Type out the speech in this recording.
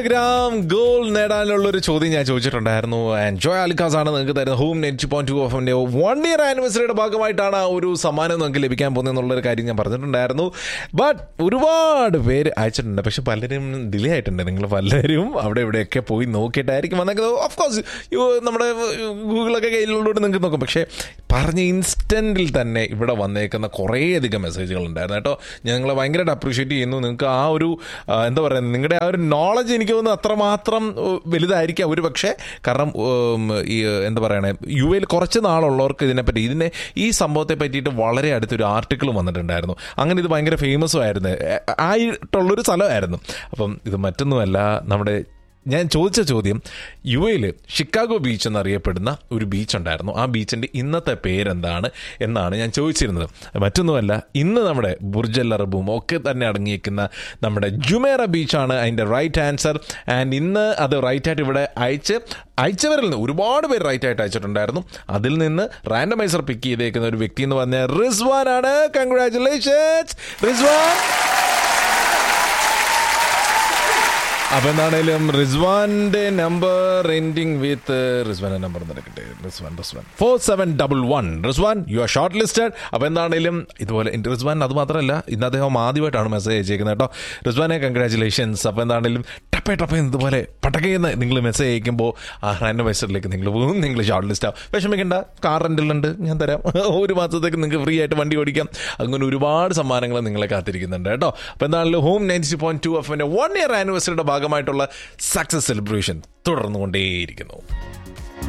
gram goal നേടാനുള്ള ഒരു ചോദ്യം ഞാൻ ചോദിച്ചിട്ടുണ്ടായിരുന്നു ജോയ് അലിക്കാസ് ആണ് നിങ്ങൾക്ക് തരുന്നത് ഹോം നെറ്റ് പോയിന്റ് ടു ഓഫിന്റെ വൺ ഇയർ ആനിവേഴ്സറിയുടെ ഭാഗമായിട്ടാണ് ആ ഒരു സമ്മാനം നിങ്ങൾക്ക് ലഭിക്കാൻ പോകുന്നത് എന്നുള്ളൊരു കാര്യം ഞാൻ പറഞ്ഞിട്ടുണ്ടായിരുന്നു ബട്ട് ഒരുപാട് പേര് അയച്ചിട്ടുണ്ട് പക്ഷെ പലരും ഡിലേ ആയിട്ടുണ്ട് നിങ്ങൾ പലരും അവിടെ ഇവിടെയൊക്കെ പോയി നോക്കിയിട്ടായിരിക്കും വന്നേക്കുന്നത് ഓഫ് കോഴ്സ് നമ്മുടെ ഗൂഗിളൊക്കെ കയ്യിലുള്ളതുകൊണ്ട് നിങ്ങൾക്ക് നോക്കും പക്ഷേ പറഞ്ഞ ഇൻസ്റ്റന്റിൽ തന്നെ ഇവിടെ വന്നേക്കുന്ന കുറേയധികം മെസ്സേജുകൾ ഉണ്ടായിരുന്നു കേട്ടോ ഞാൻ നിങ്ങളെ ഭയങ്കരമായിട്ട് അപ്രീഷിയേറ്റ് ചെയ്യുന്നു നിങ്ങൾക്ക് ആ ഒരു ആ, എന്താ പറയുക നിങ്ങളുടെ ആ ഒരു നോളജ് എനിക്ക് തോന്നുന്നു അത്രമാത്രം ഉം, വലുതായിരിക്കാം ഒരു പക്ഷേ കാരണം ഉം, ഈ എന്താ പറയണേ യു എയിൽ കുറച്ച് നാളുള്ളവർക്ക് ഇതിനെപ്പറ്റി ഇതിനെ ഈ സംഭവത്തെ പറ്റിയിട്ട് വളരെ അടുത്തൊരു ആർട്ടിക്കിൾ വന്നിട്ടുണ്ടായിരുന്നു അങ്ങനെ ഇത് ഭയങ്കര ഫേമസും ആയിരുന്നു ആ- ആയിട്ടുള്ളൊരു സ്ഥലമായിരുന്നു അപ്പം ഇത് മറ്റൊന്നുമല്ല നമ്മുടെ ഞാൻ ചോദിച്ച ചോദ്യം യു എയിൽ ഷിക്കാഗോ ബീച്ച് എന്നറിയപ്പെടുന്ന ഒരു ബീച്ച് ഉണ്ടായിരുന്നു ആ ബീച്ചിന്റെ ഇന്നത്തെ പേരെന്താണ് എന്നാണ് ഞാൻ ചോദിച്ചിരുന്നത് മറ്റൊന്നുമല്ല ഇന്ന് നമ്മുടെ ബുർജൽ അറബും ഒക്കെ തന്നെ അടങ്ങിയിരിക്കുന്ന നമ്മുടെ ജുമേറ ബീച്ചാണ് അതിന്റെ റൈറ്റ് ആൻസർ ആൻഡ് ഇന്ന് അത് റൈറ്റ് ആയിട്ട് ഇവിടെ അയച്ച് അയച്ചവരിൽ നിന്ന് ഒരുപാട് പേര് റൈറ്റ് ആയിട്ട് അയച്ചിട്ടുണ്ടായിരുന്നു അതിൽ നിന്ന് റാൻഡമൈസർ പിക്ക് ചെയ്തേക്കുന്ന ഒരു വ്യക്തി എന്ന് പറഞ്ഞ റിസ്വാൻ ആണ് കൺഗ്രാറ്റുലേഷൻസ് റിസ്വാൻ അപ്പൊ എന്താണേലും റിസ്വാന്റെ നമ്പർ എൻഡിങ് വിത്ത് റിസ്വാന്റെ നമ്പർ നടക്കട്ടെ Rizwan Rizwan four seven double one Rizwan you are shortlisted അപ്പൊ എന്താണേലും ഇതുപോലെ എൻ്റെ റിസ്വാൻ അത് മാത്രമല്ല ഇന്ന് അദ്ദേഹം ആദ്യമായിട്ടാണ് മെസ്സേജ് അയച്ചേക്കുന്നത് കേട്ടോ റിസ്വാനെ കൺഗ്രാറ്റുലേഷൻസ് അപ്പൊ എന്താണേലും ടപ്പേ ടപ്പേ ഇതുപോലെ പട്ടക്കയെന്ന് നിങ്ങൾ മെസ്സേജ് അയക്കുമ്പോൾ ആ റാൻഡം വൈസറിലേക്ക് നിങ്ങൾ പോകും നിങ്ങൾ ഷോർട്ട് ലിസ്റ്റ് ആവും വിഷമിക്കണ്ട കാർ റെന്റിലുണ്ട് ഞാൻ തരാം ഒരു മാസത്തേക്ക് നിങ്ങൾക്ക് ഫ്രീ ആയിട്ട് വണ്ടി ഓടിക്കാം അങ്ങനെ ഒരുപാട് സമ്മാനങ്ങൾ നിങ്ങളെ കാത്തിരിക്കുന്നുണ്ട് കേട്ടോ അപ്പൊ എന്താണല്ലോ ഹോം നയൻറ്റി പോയിന്റ് ടു എഫിന്റെ വൺ ഇയർ ആനിവേഴ്സറിയുടെ ഭാഗമായിട്ടുള്ള സക്സസ് സെലിബ്രേഷൻ തുടർന്നുകൊണ്ടേയിരിക്കുന്നു